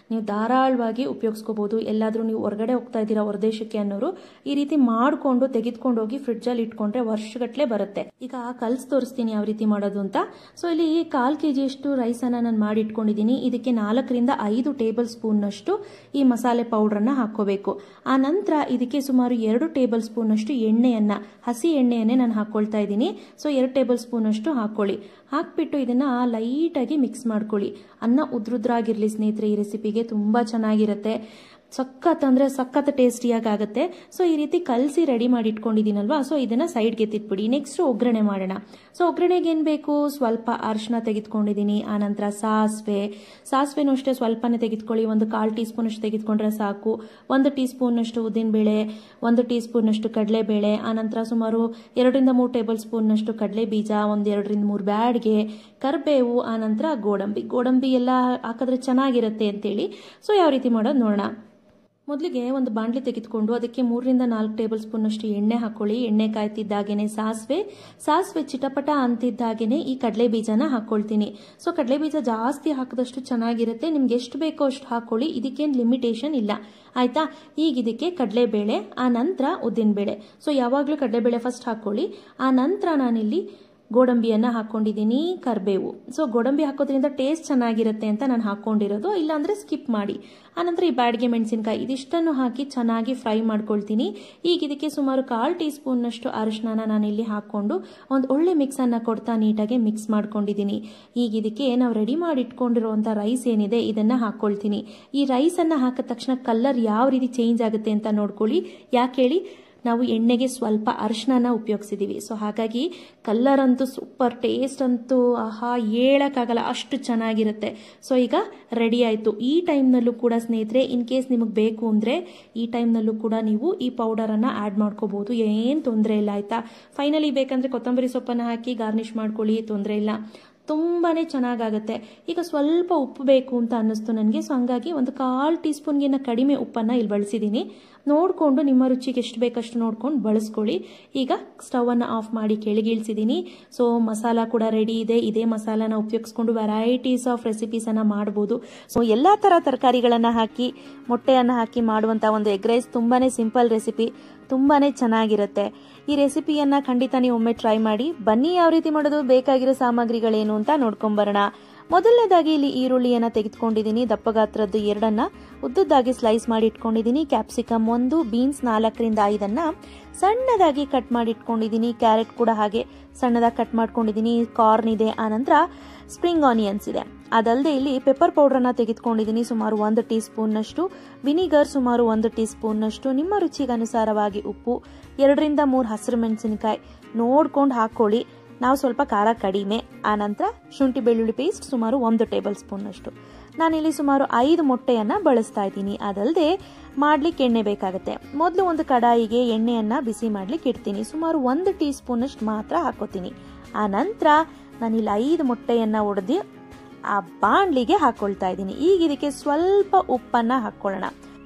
ನೀವು ಧಾರಾಳವಾಗಿ ಉಪಯೋಗಿಸ್ಕೋಬಹುದು ಎಲ್ಲಾದರೂ ನೀವು ಹೊರಗಡೆ ಹೋಗ್ತಾ ಇದ್ದೀರಾ ಹೊರದೇಶಕ್ಕೆ ಅನ್ನೋರು ಈ ರೀತಿ ಮಾಡಿಕೊಂಡು ತೆಗೆದುಕೊಂಡು ಹೋಗಿ ಫ್ರಿಡ್ಜಲ್ಲಿ ಇಟ್ಕೊಂಡ್ರೆ ವರ್ಷಗಟ್ಟಲೆ ಬರುತ್ತೆ ಈಗ ಕಲ್ಸ್ ತೋರಿಸ್ತೀನಿ ಯಾವ ರೀತಿ ಮಾಡೋದು ಅಂತ ಸೊ ಇಲ್ಲಿ ಕಾಲ್ ಕೆ ಜಿಯಷ್ಟು ರೈಸನ್ನು ನಾನು ಮಾಡಿ ಇಟ್ಕೊಂಡಿದ್ದೀನಿ ಇದಕ್ಕೆ ನಾಲ್ಕರಿಂದ ಐದು ಟೇಬಲ್ ಸ್ಪೂನ್ನಷ್ಟು ಈ ಮಸಾಲೆ ಪೌಡ್ರನ್ನ ಹಾಕೋಬೇಕು ಆ ನಂತರ ಇದಕ್ಕೆ ಸುಮಾರು ಎರಡು ಟೇಬಲ್ ಸ್ಪೂನಷ್ಟು ಎಣ್ಣೆಯನ್ನ ಹಸಿ ಎಣ್ಣೆಯನ್ನೇ ನಾನು ಹಾಕೊಳ್ತಾ ಇದ್ದೀನಿ ಸೊ ಎರಡು ಟೇಬಲ್ ಸ್ಪೂನಷ್ಟು ಹಾಕೊಳ್ಳಿ ಹಾಕ್ಬಿಟ್ಟು ಇದನ್ನ ಲೈಟಾಗಿ ಮಿಕ್ಸ್ ಮಾಡ್ಕೊಳ್ಳಿ ಅನ್ನ ಉದ್ರುದ್ರಾಗಿರ್ಲಿ ಸ್ನೇಹಿತರೆ ಈ ರೆಸಿಪಿಗೆ ತುಂಬಾ ಚೆನ್ನಾಗಿರುತ್ತೆ ಸಖತ್ ಅಂದ್ರೆ ಸಖತ್ ಟೇಸ್ಟಿಯಾಗಿ ಆಗುತ್ತೆ ಸೊ ಈ ರೀತಿ ಕಲಸಿ ರೆಡಿ ಮಾಡಿ ಇಟ್ಕೊಂಡಿದ್ದೀನಲ್ವಾ ಸೊ ಇದನ್ನ ಸೈಡ್ಗೆ ಎತ್ತಿಟ್ಬಿಡಿ ನೆಕ್ಸ್ಟ್ ಒಗ್ಗರಣೆ ಮಾಡೋಣ ಸೊ ಒಗ್ಗರಣೆಗೆ ಏನ್ ಬೇಕು ಸ್ವಲ್ಪ ಅರಿಶಿನ ತೆಗೆದುಕೊಂಡಿದ್ದೀನಿ ಆನಂತರ ಸಾಸಿವೆ ಸಾಸಿವೆನೂ ಅಷ್ಟೇ ಸ್ವಲ್ಪನೇ ತೆಗೆದುಕೊಳ್ಳಿ ಒಂದು ಕಾಲು ಟೀ ಸ್ಪೂನ್ ಅಷ್ಟು ತೆಗೆದುಕೊಂಡ್ರೆ ಸಾಕು ಒಂದು ಟೀ ಸ್ಪೂನ್ ಅಷ್ಟು ಉದ್ದಿನಬೇಳೆ ಒಂದು ಟೀ ಸ್ಪೂನ್ ಅಷ್ಟು ಕಡಲೆಬೇಳೆ ಆನಂತರ ಸುಮಾರು ಎರಡರಿಂದ ಮೂರು ಟೇಬಲ್ ಸ್ಪೂನ್ ಅಷ್ಟು ಕಡಲೆ ಬೀಜ ಒಂದ್ ಎರಡರಿಂದ ಮೂರು ಬ್ಯಾಡ್ಗೆ ಕರಿಬೇವು ಆನಂತರ ಗೋಡಂಬಿ ಗೋಡಂಬಿ ಎಲ್ಲ ಹಾಕಿದ್ರೆ ಚೆನ್ನಾಗಿರುತ್ತೆ ಅಂತೇಳಿ ಸೊ ಯಾವ ರೀತಿ ಮಾಡೋದು ನೋಡೋಣ ಮೊದಲಿಗೆ ಒಂದು ಬಾಣಲಿ ತೆಗೆದುಕೊಂಡು ಅದಕ್ಕೆ ಮೂರರಿಂದ ನಾಲ್ಕು ಟೇಬಲ್ ಸ್ಪೂನ್ ಅಷ್ಟು ಎಣ್ಣೆ ಹಾಕೊಳ್ಳಿ ಎಣ್ಣೆ ಕಾಯ್ತಿದ್ದಾಗೇನೆ ಸಾಸಿವೆ ಸಾಸಿವೆ ಚಿಟಪಟ ಅಂತಿದ್ದಾಗೇನೆ ಈ ಕಡಲೆ ಬೀಜನ ಹಾಕೊಳ್ತೀನಿ ಸೊ ಕಡಲೆ ಬೀಜ ಜಾಸ್ತಿ ಹಾಕಿದಷ್ಟು ಚೆನ್ನಾಗಿರುತ್ತೆ ನಿಮ್ಗೆ ಎಷ್ಟು ಬೇಕೋ ಅಷ್ಟು ಹಾಕೊಳ್ಳಿ ಇದಕ್ಕೇನು ಲಿಮಿಟೇಷನ್ ಇಲ್ಲ ಆಯ್ತಾ ಈಗ ಇದಕ್ಕೆ ಕಡಲೆಬೇಳೆ ಆ ನಂತರ ಉದ್ದಿನಬೇಳೆ ಸೊ ಯಾವಾಗಲೂ ಕಡಲೆಬೇಳೆ ಫಸ್ಟ್ ಹಾಕೊಳ್ಳಿ ಆ ನಂತರ ನಾನಿಲ್ಲಿ ಗೋಡಂಬಿಯನ್ನ ಹಾಕೊಂಡಿದ್ದೀನಿ ಕರ್ಬೇವು ಸೊ ಗೋಡಂಬಿ ಹಾಕೋದ್ರಿಂದ ಟೇಸ್ಟ್ ಚೆನ್ನಾಗಿರುತ್ತೆ ಅಂತ ನಾನು ಹಾಕೊಂಡಿರೋದು ಇಲ್ಲಾಂದ್ರೆ ಸ್ಕಿಪ್ ಮಾಡಿ ಆನಂತರ ಈ ಬ್ಯಾಡ್ಗೆ ಮೆಣಸಿನಕಾಯಿ ಇದಿಷ್ಟನ್ನು ಹಾಕಿ ಚೆನ್ನಾಗಿ ಫ್ರೈ ಮಾಡ್ಕೊಳ್ತೀನಿ ಈಗ ಇದಕ್ಕೆ ಸುಮಾರು ಕಾಲು ಟೀ ಸ್ಪೂನ್ನಷ್ಟು ಅರಿಶಿನ ನಾನು ಇಲ್ಲಿ ಹಾಕೊಂಡು ಒಂದು ಒಳ್ಳೆ ಮಿಕ್ಸ್ ಅನ್ನ ಕೊಡ್ತಾ ನೀಟಾಗಿ ಮಿಕ್ಸ್ ಮಾಡ್ಕೊಂಡಿದ್ದೀನಿ ಈಗ ಇದಕ್ಕೆ ನಾವು ರೆಡಿ ಮಾಡಿ ಇಟ್ಕೊಂಡಿರುವಂತ ರೈಸ್ ಏನಿದೆ ಇದನ್ನ ಹಾಕೊಳ್ತೀನಿ ಈ ರೈಸ್ ಅನ್ನ ಹಾಕಿದ ತಕ್ಷಣ ಕಲರ್ ಯಾವ ರೀತಿ ಚೇಂಜ್ ಆಗುತ್ತೆ ಅಂತ ನೋಡ್ಕೊಳ್ಳಿ ಯಾಕೆ ಹೇಳಿ ನಾವು ಎಣ್ಣೆಗೆ ಸ್ವಲ್ಪ ಅರಿಶಿನ ಉಪಯೋಗಿಸಿದೀವಿ ಸೊ ಹಾಗಾಗಿ ಕಲರ್ ಅಂತೂ ಸೂಪರ್ ಟೇಸ್ಟ್ ಅಂತೂ ಆಹಾ ಹೇಳಕ್ಕಾಗಲ್ಲ ಅಷ್ಟು ಚೆನ್ನಾಗಿರುತ್ತೆ ಸೊ ಈಗ ರೆಡಿ ಆಯಿತು ಈ ಟೈಮ್ನಲ್ಲೂ ಕೂಡ ಸ್ನೇಹಿತರೆ ಇನ್ ಕೇಸ್ ನಿಮಗೆ ಬೇಕು ಅಂದರೆ ಈ ಟೈಮ್ನಲ್ಲೂ ಕೂಡ ನೀವು ಈ ಪೌಡರನ್ನು ಆ್ಯಡ್ ಮಾಡ್ಕೋಬಹುದು ಏನು ತೊಂದರೆ ಇಲ್ಲ ಆಯಿತಾ ಫೈನಲಿ ಬೇಕಂದರೆ ಕೊತ್ತಂಬರಿ ಸೊಪ್ಪನ್ನು ಹಾಕಿ ಗಾರ್ನಿಷ್ ಮಾಡ್ಕೊಳ್ಳಿ ತೊಂದರೆ ಇಲ್ಲ ತುಂಬಾನೇ ಚೆನ್ನಾಗಾಗುತ್ತೆ ಈಗ ಸ್ವಲ್ಪ ಉಪ್ಪು ಬೇಕು ಅಂತ ಅನ್ನಿಸ್ತು ನನಗೆ ಸೊ ಹಂಗಾಗಿ ಒಂದು ಕಾಲು ಟೀ ಸ್ಪೂನ್ಗಿನ್ನ ಕಡಿಮೆ ಉಪ್ಪನ್ನು ಇಲ್ಲಿ ಬಳಸಿದ್ದೀನಿ ನೋಡಿಕೊಂಡು ನಿಮ್ಮ ರುಚಿಗೆ ಎಷ್ಟು ಬೇಕಷ್ಟು ನೋಡ್ಕೊಂಡು ಬಳಸ್ಕೊಳ್ಳಿ ಈಗ ಸ್ಟವನ್ನು ಆಫ್ ಮಾಡಿ ಕೆಳಗಿಳಿಸಿದ್ದೀನಿ ಸೊ ಮಸಾಲ ಕೂಡ ರೆಡಿ ಇದೆ ಇದೇ ಮಸಾಲಾನ ಉಪಯೋಗಿಸ್ಕೊಂಡು ವೆರೈಟೀಸ್ ಆಫ್ ರೆಸಿಪೀಸನ್ನು ಮಾಡ್ಬೋದು ಸೊ ಎಲ್ಲ ಥರ ತರಕಾರಿಗಳನ್ನು ಹಾಕಿ ಮೊಟ್ಟೆಯನ್ನು ಹಾಕಿ ಮಾಡುವಂಥ ಒಂದು ಎಗ್ ರೈಸ್ ತುಂಬಾ ಸಿಂಪಲ್ ರೆಸಿಪಿ ತುಂಬಾ ಚೆನ್ನಾಗಿರುತ್ತೆ ಈ ರೆಸಿಪಿಯನ್ನ ಖಂಡಿತ ನೀವು ಒಮ್ಮೆ ಟ್ರೈ ಮಾಡಿ ಬನ್ನಿ ಯಾವ ರೀತಿ ಮಾಡೋದು ಬೇಕಾಗಿರೋ ಸಾಮಗ್ರಿಗಳೇನು ಅಂತ ನೋಡ್ಕೊಂಬರೋಣ ಮೊದಲನೇದಾಗಿ ಇಲ್ಲಿ ಈರುಳ್ಳಿಯನ್ನ ತೆಗೆದುಕೊಂಡಿದ್ದೀನಿ ದಪ್ಪ ಗಾತ್ರದ್ದು ಎರಡನ್ನ ಉದ್ದದ್ದಾಗಿ ಸ್ಲೈಸ್ ಮಾಡಿ ಇಟ್ಕೊಂಡಿದ್ದೀನಿ ಕ್ಯಾಪ್ಸಿಕಮ್ ಒಂದು ಬೀನ್ಸ್ ನಾಲ್ಕರಿಂದ ಐದನ್ನ ಸಣ್ಣದಾಗಿ ಕಟ್ ಮಾಡಿ ಇಟ್ಕೊಂಡಿದ್ದೀನಿ ಕ್ಯಾರೆಟ್ ಕೂಡ ಹಾಗೆ ಸಣ್ಣದಾಗಿ ಕಟ್ ಮಾಡ್ಕೊಂಡಿದ್ದೀನಿ ಕಾರ್ನ್ ಇದೆ ಆನಂತರ ಸ್ಪ್ರಿಂಗ್ ಆನಿಯನ್ಸ್ ಇದೆ ಅದಲ್ಲದೆ ಇಲ್ಲಿ ಪೆಪ್ಪರ್ ಪೌಡರ್ನ ತೆಗೆದುಕೊಂಡಿದ್ದೀನಿ ಸುಮಾರು ಒಂದು ಟೀ ಸ್ಪೂನ್ನಷ್ಟು ವಿನಿಗರ್ ಸುಮಾರು ಒಂದು ಟೀ ಸ್ಪೂನ್ನಷ್ಟು ನಿಮ್ಮ ರುಚಿಗೆ ಅನುಸಾರವಾಗಿ ಉಪ್ಪು ಎರಡರಿಂದ ಮೂರು ಹಸಿರು ಮೆಣಸಿನಕಾಯಿ ನೋಡ್ಕೊಂಡು ಹಾಕೊಳ್ಳಿ ನಾವು ಸ್ವಲ್ಪ ಖಾರ ಕಡಿಮೆ ಆನಂತರ ಶುಂಠಿ ಬೆಳ್ಳುಳ್ಳಿ ಪೇಸ್ಟ್ ಸುಮಾರು ಒಂದು ಟೇಬಲ್ ಸ್ಪೂನ್ನಷ್ಟು ನಾನಿಲ್ಲಿ ಸುಮಾರು ಐದು ಮೊಟ್ಟೆಯನ್ನ ಬಳಸ್ತಾ ಇದ್ದೀನಿ ಅದಲ್ಲದೆ ಮಾಡ್ಲಿಕ್ಕೆ ಎಣ್ಣೆ ಬೇಕಾಗುತ್ತೆ ಮೊದಲು ಒಂದು ಕಡಾಯಿಗೆ ಎಣ್ಣೆಯನ್ನ ಬಿಸಿ ಮಾಡ್ಲಿಕ್ಕೆ ಇಡ್ತೀನಿ ಸುಮಾರು ಒಂದು ಟೀ ಸ್ಪೂನಷ್ಟು ಮಾತ್ರ ಹಾಕೋತೀನಿ ಆ ನಂತರ ನಾನಿಲ್ಲಿ ಐದು ಮೊಟ್ಟೆಯನ್ನ ಒಡೆದು ಆ ಬಾಣ್ಲಿಗೆ ಹಾಕೊಳ್ತಾ ಇದ್ದೀನಿ ಈಗ ಇದಕ್ಕೆ ಸ್ವಲ್ಪ ಉಪ್ಪನ್ನ ಹಾಕೊಳ್ಳೋಣ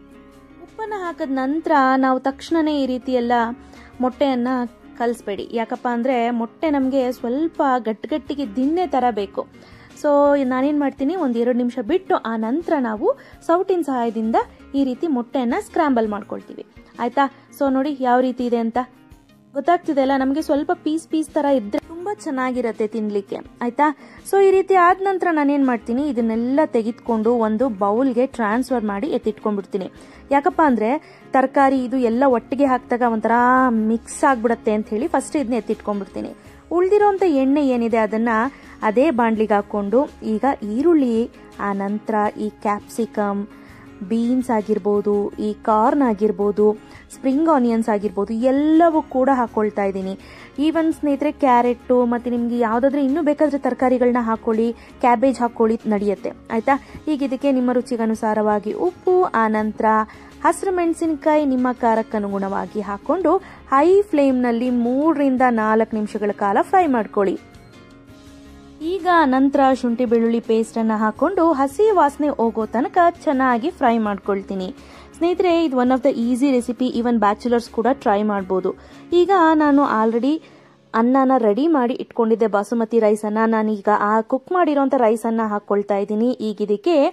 ಉಪ್ಪನ್ನ ಹಾಕಿದ ನಂತರ ನಾವು ತಕ್ಷಣನೇ ಈ ರೀತಿ ಎಲ್ಲ ಮೊಟ್ಟೆಯನ್ನ ಕಲಿಸ್ಬೇಡಿ ಯಾಕಪ್ಪ ಅಂದರೆ ಮೊಟ್ಟೆ ನಮಗೆ ಸ್ವಲ್ಪ ಗಟ್ಟಿಗಟ್ಟಿಗೆ ದಿನ್ನೆ ಥರ ಬೇಕು ಸೊ ನಾನೇನು ಮಾಡ್ತೀನಿ ಒಂದು ಎರಡು ನಿಮಿಷ ಬಿಟ್ಟು ಆ ನಂತರ ನಾವು ಸೌಟಿನ ಸಹಾಯದಿಂದ ಈ ರೀತಿ ಮೊಟ್ಟೆಯನ್ನು ಸ್ಕ್ರಾಂಬಲ್ ಮಾಡ್ಕೊಳ್ತೀವಿ ಆಯ್ತಾ ಸೊ ನೋಡಿ ಯಾವ ರೀತಿ ಇದೆ ಅಂತ ಗೊತ್ತಾಗ್ತಿದೆ ಅಲ್ಲ ನಮಗೆ ಸ್ವಲ್ಪ ಪೀಸ್ ಪೀಸ್ ತರ ಇದ್ರೆ ತುಂಬಾ ಚೆನ್ನಾಗಿರತ್ತೆ ತಿನ್ಲಿಕ್ಕೆ ಆಯ್ತಾ ಸೊ ಈ ರೀತಿ ಆದ ನಂತರ ನಾನೇನ್ ಮಾಡ್ತೀನಿ ಇದನ್ನೆಲ್ಲ ತೆಗೆದುಕೊಂಡು ಒಂದು ಬೌಲ್ಗೆ ಟ್ರಾನ್ಸ್ಫರ್ ಮಾಡಿ ಎತ್ತಿಟ್ಕೊಂಡ್ಬಿಡ್ತೀನಿ ಯಾಕಪ್ಪ ಅಂದ್ರೆ ತರಕಾರಿ ಇದು ಎಲ್ಲ ಒಟ್ಟಿಗೆ ಹಾಕಿದಾಗ ಒಂಥರ ಮಿಕ್ಸ್ ಆಗ್ಬಿಡತ್ತೆ ಅಂತ ಹೇಳಿ ಫಸ್ಟ್ ಇದನ್ನ ಎತ್ತಿಟ್ಕೊಂಡ್ಬಿಡ್ತೀನಿ ಉಳ್ದಿರೋಂಥ ಎಣ್ಣೆ ಏನಿದೆ ಅದನ್ನ ಅದೇ ಬಾಣ್ಲಿಗೆ ಹಾಕೊಂಡು ಈಗ ಈರುಳ್ಳಿ ಆ ನಂತರ ಈ ಕ್ಯಾಪ್ಸಿಕಮ್ ಬೀನ್ಸ್ ಆಗಿರ್ಬೋದು ಈ ಕಾರ್ನ್ ಆಗಿರ್ಬೋದು ಸ್ಪ್ರಿಂಗ್ ಆನಿಯನ್ಸ್ ಆಗಿರ್ಬೋದು ಎಲ್ಲವೂ ಕೂಡ ಹಾಕೊಳ್ತಾ ಇದ್ದೀನಿ ಈವನ್ ಸ್ನೇಹಿತರೆ ಕ್ಯಾರೆಟ್ಟು ಮತ್ತು ನಿಮಗೆ ಯಾವುದಾದ್ರೂ ಇನ್ನೂ ಬೇಕಾದರೆ ತರಕಾರಿಗಳನ್ನ ಹಾಕೊಳ್ಳಿ ಕ್ಯಾಬೇಜ್ ಹಾಕೊಳ್ಳಿ ನಡೆಯುತ್ತೆ ಆಯಿತಾ ಈಗ ಇದಕ್ಕೆ ನಿಮ್ಮ ರುಚಿಗನುಸಾರವಾಗಿ ಉಪ್ಪು ಆನಂತರ ಹಸಿರು ಮೆಣಸಿನಕಾಯಿ ನಿಮ್ಮ ಖಾರಕ್ಕೆ ಅನುಗುಣವಾಗಿ ಹಾಕೊಂಡು ಹೈ ಫ್ಲೇಮ್ನಲ್ಲಿ ಮೂರರಿಂದ ನಾಲ್ಕು ನಿಮಿಷಗಳ ಕಾಲ ಫ್ರೈ ಮಾಡ್ಕೊಳ್ಳಿ ಈಗ ನಂತರ ಶುಂಠಿ ಬೆಳ್ಳುಳ್ಳಿ ಪೇಸ್ಟನ್ನು ಹಾಕೊಂಡು ಹಸಿ ವಾಸನೆ ಹೋಗೋ ತನಕ ಚೆನ್ನಾಗಿ ಫ್ರೈ ಮಾಡ್ಕೊಳ್ತೀನಿ ಸ್ನೇಹಿತರೆ ಇದು one of the easy recipe even bachelors ಕೂಡ ಟ್ರೈ ಮಾಡ್ಬೋದು ಈಗ ನಾನು ಆಲ್ರೆಡಿ ಅನ್ನನ ರೆಡಿ ಮಾಡಿ ಇಟ್ಕೊಂಡಿದ್ದೆ ಬಾಸುಮತಿ ರೈಸನ್ನು ನಾನೀಗ ಆ ಕುಕ್ ಮಾಡಿರೋಂಥ ರೈಸನ್ನು ಹಾಕ್ಕೊಳ್ತಾ ಇದ್ದೀನಿ ಈಗ ಇದಕ್ಕೆ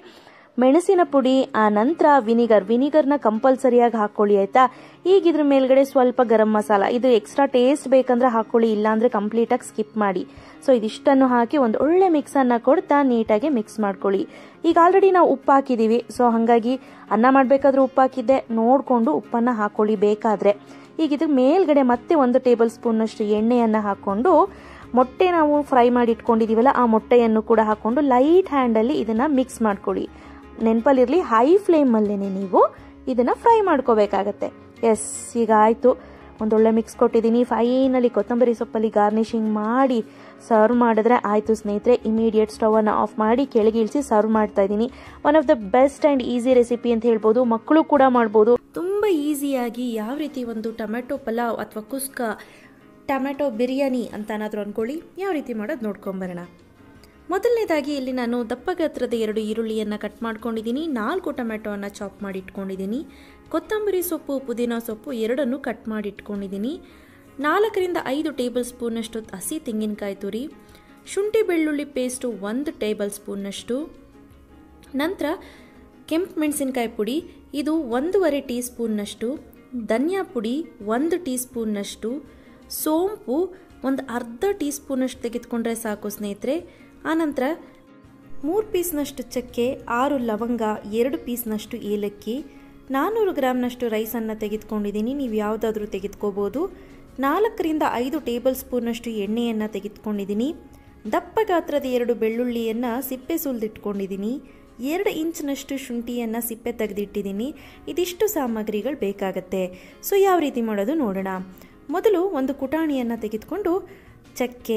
ಮೆಣಸಿನ ಪುಡಿ ಆ ನಂತರ ವಿನಿಗರ್ ವಿನಿಗರ್ನ ಕಂಪಲ್ಸರಿಯಾಗಿ ಹಾಕೊಳ್ಳಿ ಆಯ್ತಾ ಈಗ ಇದ್ರ ಮೇಲ್ಗಡೆ ಸ್ವಲ್ಪ ಗರಂ ಮಸಾಲ ಇದು ಎಕ್ಸ್ಟ್ರಾ ಟೇಸ್ಟ್ ಬೇಕಂದ್ರೆ ಹಾಕೊಳ್ಳಿ ಇಲ್ಲಾಂದ್ರೆ ಕಂಪ್ಲೀಟಾಗಿ ಸ್ಕಿಪ್ ಮಾಡಿ ಸೊ ಇದಿಷ್ಟನ್ನು ಹಾಕಿ ಒಂದು ಒಳ್ಳೆ ಮಿಕ್ಸ್ ಅನ್ನ ಕೊಡ್ತಾ ನೀಟಾಗಿ ಮಿಕ್ಸ್ ಮಾಡ್ಕೊಳ್ಳಿ ಈಗ ಆಲ್ರೆಡಿ ನಾವು ಉಪ್ಪು ಹಾಕಿದೀವಿ ಸೊ ಹಾಗಾಗಿ ಅನ್ನ ಮಾಡಬೇಕಾದ್ರೂ ಉಪ್ಪು ಹಾಕಿದ್ದೆ ನೋಡಿಕೊಂಡು ಉಪ್ಪನ್ನ ಹಾಕೊಳ್ಳಿ ಬೇಕಾದ್ರೆ ಈಗ ಇದ್ರ ಮೇಲ್ಗಡೆ ಮತ್ತೆ ಒಂದು ಟೇಬಲ್ ಸ್ಪೂನ್ನಷ್ಟು ಎಣ್ಣೆಯನ್ನು ಹಾಕೊಂಡು ಮೊಟ್ಟೆ ನಾವು ಫ್ರೈ ಮಾಡಿ ಇಟ್ಕೊಂಡಿದೀವಲ್ಲ ಆ ಮೊಟ್ಟೆಯನ್ನು ಕೂಡ ಹಾಕೊಂಡು ಲೈಟ್ ಹ್ಯಾಂಡಲ್ಲಿ ಇದನ್ನ ಮಿಕ್ಸ್ ಮಾಡ್ಕೊಳ್ಳಿ ನೆನಪಲ್ಲಿರಲಿ ಹೈ ಫ್ಲೇಮಲ್ಲೇ ನೀವು ಇದನ್ನ ಫ್ರೈ ಮಾಡ್ಕೋಬೇಕಾಗತ್ತೆ ಎಸ್ ಈಗ ಆಯಿತು ಒಂದೊಳ್ಳೆ ಮಿಕ್ಸ್ ಕೊಟ್ಟಿದ್ದೀನಿ ಫೈನಲಿ ಕೊತ್ತಂಬರಿ ಸೊಪ್ಪಲ್ಲಿ ಗಾರ್ನಿಶಿಂಗ್ ಮಾಡಿ ಸರ್ವ್ ಮಾಡಿದ್ರೆ ಆಯಿತು ಸ್ನೇಹಿತರೆ ಇಮಿಡಿಯೇಟ್ ಸ್ಟವನ್ನು ಆಫ್ ಮಾಡಿ ಕೆಳಗೆ ಇಳಿಸಿ ಸರ್ವ್ ಮಾಡ್ತಾ ಇದ್ದೀನಿ one of the best and easy recipe ಅಂತ ಹೇಳ್ಬೋದು ಮಕ್ಕಳು ಕೂಡ ಮಾಡ್ಬೋದು ತುಂಬ ಈಸಿಯಾಗಿ ಯಾವ ರೀತಿ ಒಂದು ಟೊಮೆಟೊ ಪಲಾವ್ ಅಥವಾ ಕುಸ್ಕ ಟೊಮೆಟೊ ಬಿರಿಯಾನಿ ಅಂತ ಏನಾದರೂ ಅಂದ್ಕೊಳ್ಳಿ ಯಾವ ರೀತಿ ಮಾಡೋದು ನೋಡ್ಕೊಂಬರೋಣ ಮೊದಲನೇದಾಗಿ ಇಲ್ಲಿ ನಾನು ದಪ್ಪ ಗಾತ್ರದ ಎರಡು ಈರುಳ್ಳಿಯನ್ನು ಕಟ್ ಮಾಡ್ಕೊಂಡಿದ್ದೀನಿ ನಾಲ್ಕು ಟೊಮೆಟೊವನ್ನು ಚಾಪ್ ಮಾಡಿ ಇಟ್ಕೊಂಡಿದ್ದೀನಿ ಕೊತ್ತಂಬರಿ ಸೊಪ್ಪು ಪುದೀನ ಸೊಪ್ಪು ಎರಡನ್ನು ಕಟ್ ಮಾಡಿ ಇಟ್ಕೊಂಡಿದ್ದೀನಿ ನಾಲ್ಕರಿಂದ ಐದು ಟೇಬಲ್ ಸ್ಪೂನಷ್ಟು ಹಸಿ ತೆಂಗಿನಕಾಯಿ ತುರಿ ಶುಂಠಿ ಬೆಳ್ಳುಳ್ಳಿ ಪೇಸ್ಟು ಒಂದು ಟೇಬಲ್ ಸ್ಪೂನ್ನಷ್ಟು ನಂತರ ಕೆಂಪು ಮೆಣಸಿನ್ಕಾಯಿ ಪುಡಿ ಇದು ಒಂದೂವರೆ ಟೀ ಸ್ಪೂನ್ನಷ್ಟು ಧನಿಯಾ ಪುಡಿ ಒಂದು ಟೀ ಸ್ಪೂನ್ನಷ್ಟು ಸೋಂಪು ಒಂದು ಅರ್ಧ ಟೀ ಸ್ಪೂನಷ್ಟು ತೆಗೆದುಕೊಂಡ್ರೆ ಸಾಕು ಸ್ನೇಹಿತರೆ ಆನಂತರ ಮೂರು ಪೀಸ್ನಷ್ಟು ಚಕ್ಕೆ ಆರು ಲವಂಗ ಎರಡು ಪೀಸ್ನಷ್ಟು ಏಲಕ್ಕಿ ನಾನ್ನೂರು ಗ್ರಾಮ್ನಷ್ಟು ರೈಸನ್ನು ತೆಗೆದುಕೊಂಡಿದ್ದೀನಿ ನೀವು ಯಾವುದಾದ್ರೂ ತೆಗೆದುಕೋಬೋದು ನಾಲ್ಕರಿಂದ ಐದು ಟೇಬಲ್ ಸ್ಪೂನಷ್ಟು ಎಣ್ಣೆಯನ್ನು ತೆಗೆದುಕೊಂಡಿದ್ದೀನಿ ದಪ್ಪ ಗಾತ್ರದ ಎರಡು ಬೆಳ್ಳುಳ್ಳಿಯನ್ನು ಸಿಪ್ಪೆ ಸುಲಿದಿಟ್ಕೊಂಡಿದ್ದೀನಿ ಎರಡು ಇಂಚ್ನಷ್ಟು ಶುಂಠಿಯನ್ನು ಸಿಪ್ಪೆ ತೆಗೆದಿಟ್ಟಿದ್ದೀನಿ ಇದಿಷ್ಟು ಸಾಮಗ್ರಿಗಳು ಬೇಕಾಗತ್ತೆ ಸೊ ಯಾವ ರೀತಿ ಮಾಡೋದು ನೋಡೋಣ ಮೊದಲು ಒಂದು ಕುಟಾಣಿಯನ್ನು ತೆಗೆದುಕೊಂಡು ಚಕ್ಕೆ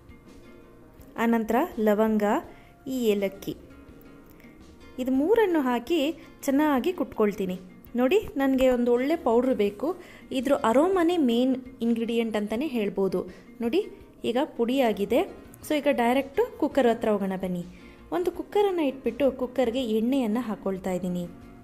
ಆನಂತರ ಲವಂಗ ಈ ಏಲಕ್ಕಿ ಇದು ಮೂರನ್ನು ಹಾಕಿ ಚೆನ್ನಾಗಿ ಕುಟ್ಕೊಳ್ತೀನಿ ನೋಡಿ ನನಗೆ ಒಂದು ಒಳ್ಳೆ ಪೌಡ್ರ್ ಬೇಕು ಇದ್ರ ಅರೋಮನೆ ಮೇನ್ ಇಂಗ್ರೀಡಿಯೆಂಟ್ ಅಂತಲೇ ಹೇಳ್ಬೋದು ನೋಡಿ ಈಗ ಪುಡಿಯಾಗಿದೆ ಸೊ ಈಗ ಡೈರೆಕ್ಟು ಕುಕ್ಕರ್ ಹತ್ರ ಹೋಗೋಣ ಬನ್ನಿ ಒಂದು ಕುಕ್ಕರನ್ನು ಇಟ್ಬಿಟ್ಟು ಕುಕ್ಕರ್ಗೆ ಎಣ್ಣೆಯನ್ನು ಹಾಕ್ಕೊಳ್ತಾ ಇದ್ದೀನಿ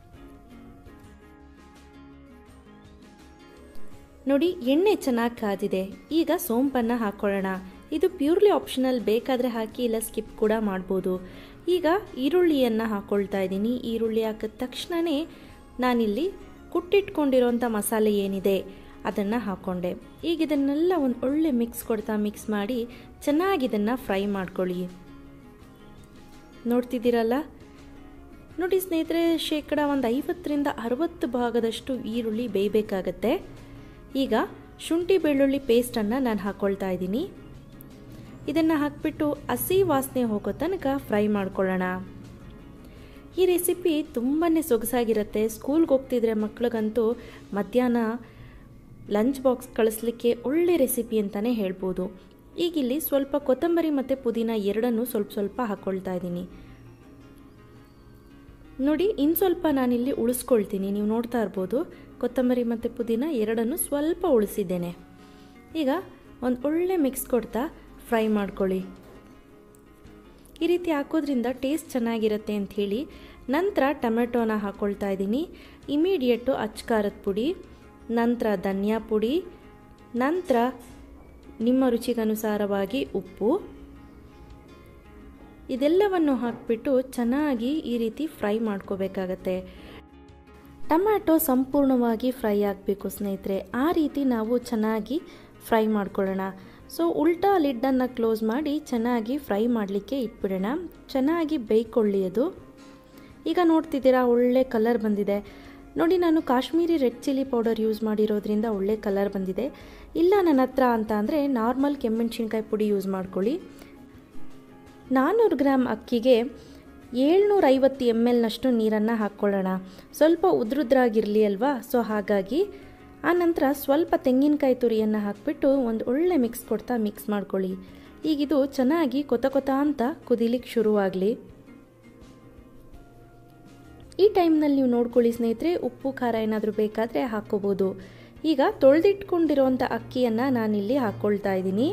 ನೋಡಿ ಎಣ್ಣೆ ಚೆನ್ನಾಗಿ ಕಾದಿದೆ ಈಗ ಸೋಂಪನ್ನು ಹಾಕ್ಕೊಳ್ಳೋಣ ಇದು ಪ್ಯೂರ್ಲಿ ಆಪ್ಷನಲ್ ಬೇಕಾದರೆ ಹಾಕಿ ಇಲ್ಲ ಸ್ಕಿಪ್ ಕೂಡ ಮಾಡ್ಬೋದು ಈಗ ಈರುಳ್ಳಿಯನ್ನು ಹಾಕ್ಕೊಳ್ತಾ ಇದ್ದೀನಿ ಈರುಳ್ಳಿ ಹಾಕಿದ ತಕ್ಷಣವೇ ನಾನಿಲ್ಲಿ ಕುಟ್ಟಿಟ್ಕೊಂಡಿರೋಂಥ ಮಸಾಲೆ ಏನಿದೆ ಅದನ್ನು ಹಾಕ್ಕೊಂಡೆ ಈಗ ಇದನ್ನೆಲ್ಲ ಒಂದು ಒಳ್ಳೆ ಮಿಕ್ಸ್ ಕೊಡ್ತಾ ಮಿಕ್ಸ್ ಮಾಡಿ ಚೆನ್ನಾಗಿ ಇದನ್ನು ಫ್ರೈ ಮಾಡ್ಕೊಳ್ಳಿ ನೋಡ್ತಿದ್ದೀರಲ್ಲ ನೋಡಿ ಸ್ನೇಹಿತರೆ ಶೇಕಡ ಒಂದು ಐವತ್ತರಿಂದ ಅರವತ್ತು ಭಾಗದಷ್ಟು ಈರುಳ್ಳಿ ಬೇಯಬೇಕಾಗತ್ತೆ ಈಗ ಶುಂಠಿ ಬೆಳ್ಳುಳ್ಳಿ ಪೇಸ್ಟನ್ನು ನಾನು ಹಾಕ್ಕೊಳ್ತಾ ಇದ್ದೀನಿ ಇದನ್ನು ಹಾಕ್ಬಿಟ್ಟು ಹಸಿ ವಾಸನೆ ಹೋಗೋ ತನಕ ಫ್ರೈ ಮಾಡ್ಕೊಳ್ಳೋಣ ಈ ರೆಸಿಪಿ ತುಂಬಾ ಸೊಗಸಾಗಿರುತ್ತೆ ಸ್ಕೂಲ್ಗೆ ಹೋಗ್ತಿದ್ರೆ ಮಕ್ಳಿಗಂತೂ ಮಧ್ಯಾಹ್ನ ಲಂಚ್ ಬಾಕ್ಸ್ ಕಳಿಸ್ಲಿಕ್ಕೆ ಒಳ್ಳೆ ರೆಸಿಪಿ ಅಂತಲೇ ಹೇಳ್ಬೋದು ಈಗಿಲ್ಲಿ ಸ್ವಲ್ಪ ಕೊತ್ತಂಬರಿ ಮತ್ತು ಪುದೀನ ಎರಡನ್ನೂ ಸ್ವಲ್ಪ ಸ್ವಲ್ಪ ಹಾಕ್ಕೊಳ್ತಾ ಇದ್ದೀನಿ ನೋಡಿ ಇನ್ನು ಸ್ವಲ್ಪ ನಾನಿಲ್ಲಿ ಉಳಿಸ್ಕೊಳ್ತೀನಿ ನೀವು ನೋಡ್ತಾ ಇರ್ಬೋದು ಕೊತ್ತಂಬರಿ ಮತ್ತು ಪುದೀನ ಎರಡನ್ನು ಸ್ವಲ್ಪ ಉಳಿಸಿದ್ದೇನೆ ಈಗ ಒಂದು ಒಳ್ಳೆ ಮಿಕ್ಸ್ ಕೊಡ್ತಾ ಫ್ರೈ ಮಾಡ್ಕೊಳ್ಳಿ ಈ ರೀತಿ ಹಾಕೋದ್ರಿಂದ ಟೇಸ್ಟ್ ಚೆನ್ನಾಗಿರುತ್ತೆ ಅಂಥೇಳಿ ನಂತರ ಟೊಮೆಟೊನ ಹಾಕ್ಕೊಳ್ತಾ ಇದ್ದೀನಿ ಇಮಿಡಿಯೇಟು ಅಚ್ಕಾರದ ಪುಡಿ ನಂತರ ಧನಿಯಾ ಪುಡಿ ನಂತರ ನಿಮ್ಮ ರುಚಿಗನುಸಾರವಾಗಿ ಉಪ್ಪು ಇದೆಲ್ಲವನ್ನು ಹಾಕಿಬಿಟ್ಟು ಚೆನ್ನಾಗಿ ಈ ರೀತಿ ಫ್ರೈ ಮಾಡ್ಕೋಬೇಕಾಗತ್ತೆ ಟೊಮ್ಯಾಟೊ ಸಂಪೂರ್ಣವಾಗಿ ಫ್ರೈ ಆಗಬೇಕು ಸ್ನೇಹಿತರೆ ಆ ರೀತಿ ನಾವು ಚೆನ್ನಾಗಿ ಫ್ರೈ ಮಾಡ್ಕೊಳ್ಳೋಣ ಸೊ ಉಲ್ಟಾ ಲಿಡ್ಡನ್ನು ಕ್ಲೋಸ್ ಮಾಡಿ ಚೆನ್ನಾಗಿ ಫ್ರೈ ಮಾಡಲಿಕ್ಕೆ ಇಟ್ಬಿಡೋಣ ಚೆನ್ನಾಗಿ ಬೇಯ್ಕೊಳ್ಳಿ ಅದು ಈಗ ನೋಡ್ತಿದ್ದೀರಾ ಒಳ್ಳೆ ಕಲರ್ ಬಂದಿದೆ ನೋಡಿ ನಾನು Kashmiri red chilli powder use ಮಾಡಿರೋದ್ರಿಂದ ಒಳ್ಳೆ ಕಲರ್ ಬಂದಿದೆ ಇಲ್ಲ ನನ್ನ ಹತ್ರ ಅಂತ ಅಂದರೆ ನಾರ್ಮಲ್ ಕೆಮ್ಮೆಣ್ಸಿನ್ಕಾಯಿ ಪುಡಿ ಯೂಸ್ ಮಾಡ್ಕೊಳ್ಳಿ ನಾನ್ನೂರು ಗ್ರಾಮ್ ಅಕ್ಕಿಗೆ ಏಳ್ನೂರ ಐವತ್ತು ಎಮ್ ಎಲ್ನಷ್ಟು ನೀರನ್ನು ಹಾಕ್ಕೊಳ್ಳೋಣ ಸ್ವಲ್ಪ ಉದ್ರುದ್ರಾಗಿರಲಿ ಅಲ್ವಾ ಸೊ ಹಾಗಾಗಿ ಆನಂತರ ಸ್ವಲ್ಪ ತೆಂಗಿನಕಾಯಿ ತುರಿಯನ್ನು ಹಾಕಿಬಿಟ್ಟು ಒಂದು ಒಳ್ಳೆ ಮಿಕ್ಸ್ ಕೊಡ್ತಾ ಮಿಕ್ಸ್ ಮಾಡ್ಕೊಳ್ಳಿ ಈಗಿದು ಚೆನ್ನಾಗಿ ಕೊತ ಕೊತ ಅಂತ ಕುದಿಲಿಕ್ಕೆ ಶುರುವಾಗಲಿ ಈ ಟೈಮ್ನಲ್ಲಿ ನೀವು ನೋಡ್ಕೊಳ್ಳಿ ಸ್ನೇಹಿತರೆ ಉಪ್ಪು ಖಾರ ಏನಾದರೂ ಬೇಕಾದರೆ ಹಾಕ್ಕೋಬೋದು ಈಗ ತೊಳೆದಿಟ್ಕೊಂಡಿರೋಂಥ ಅಕ್ಕಿಯನ್ನು ನಾನಿಲ್ಲಿ ಹಾಕ್ಕೊಳ್ತಾ ಇದ್ದೀನಿ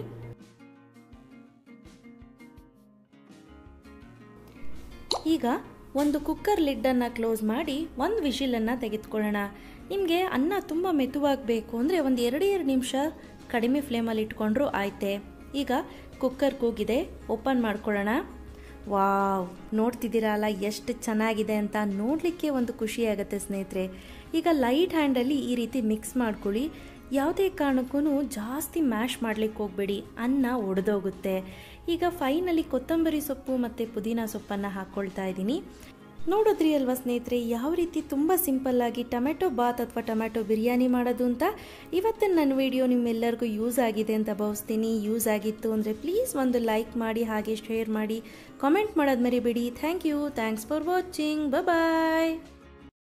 ಈಗ ಒಂದು ಕುಕ್ಕರ್ ಲಿಡ್ಡನ್ನು ಕ್ಲೋಸ್ ಮಾಡಿ ಒಂದು ವಿಶಿಲನ್ನು ತೆಗೆದುಕೊಳ್ಳೋಣ ನಿಮಗೆ ಅನ್ನ ತುಂಬ ಮೆತುವಾಗಬೇಕು ಅಂದರೆ ಒಂದು ಎರಡು ಎರಡು ನಿಮಿಷ ಕಡಿಮೆ ಫ್ಲೇಮಲ್ಲಿ ಇಟ್ಕೊಂಡ್ರೂ ಆಯ್ತೆ ಈಗ ಕುಕ್ಕರ್ ಕೂಗಿದೆ ಓಪನ್ ಮಾಡ್ಕೊಳ್ಳೋಣ ವಾವ್ ನೋಡ್ತಿದ್ದೀರಾ ಅಲ್ಲ ಎಷ್ಟು ಚೆನ್ನಾಗಿದೆ ಅಂತ ನೋಡಲಿಕ್ಕೆ ಒಂದು ಖುಷಿ ಆಗುತ್ತೆ ಸ್ನೇಹಿತರೆ ಈಗ ಲೈಟ್ ಹ್ಯಾಂಡಲ್ಲಿ ಈ ರೀತಿ ಮಿಕ್ಸ್ ಮಾಡ್ಕೊಳ್ಳಿ ಯಾವುದೇ ಕಾರಣಕ್ಕೂ ಜಾಸ್ತಿ ಮ್ಯಾಶ್ ಮಾಡಲಿಕ್ಕೆ ಹೋಗಬೇಡಿ ಅನ್ನ ಒಡೆದೋಗುತ್ತೆ ಈಗ ಫೈನಲ್ಲಿ ಕೊತ್ತಂಬರಿ ಸೊಪ್ಪು ಮತ್ತು ಪುದೀನ ಸೊಪ್ಪನ್ನು ಹಾಕ್ಕೊಳ್ತಾ ಇದ್ದೀನಿ ನೋಡಿದ್ರಿ ಅಲ್ವಾ ಸ್ನೇಹಿತರೆ ಯಾವ ರೀತಿ ತುಂಬ ಸಿಂಪಲ್ಲಾಗಿ ಟೊಮೆಟೊ ಬಾತ್ ಅಥವಾ ಟೊಮೆಟೊ ಬಿರಿಯಾನಿ ಮಾಡೋದು ಅಂತ ಇವತ್ತಿನ ನನ್ನ ವಿಡಿಯೋ ನಿಮ್ಮೆಲ್ಲರಿಗೂ ಯೂಸ್ ಆಗಿದೆ ಅಂತ ಭಾವಿಸ್ತೀನಿ ಯೂಸ್ ಆಗಿತ್ತು ಅಂದರೆ ಪ್ಲೀಸ್ ಒಂದು ಲೈಕ್ ಮಾಡಿ ಹಾಗೆ ಶೇರ್ ಮಾಡಿ ಕಾಮೆಂಟ್ ಮಾಡೋದು ಮರಿಬೇಡಿ thank you thanks for watching bye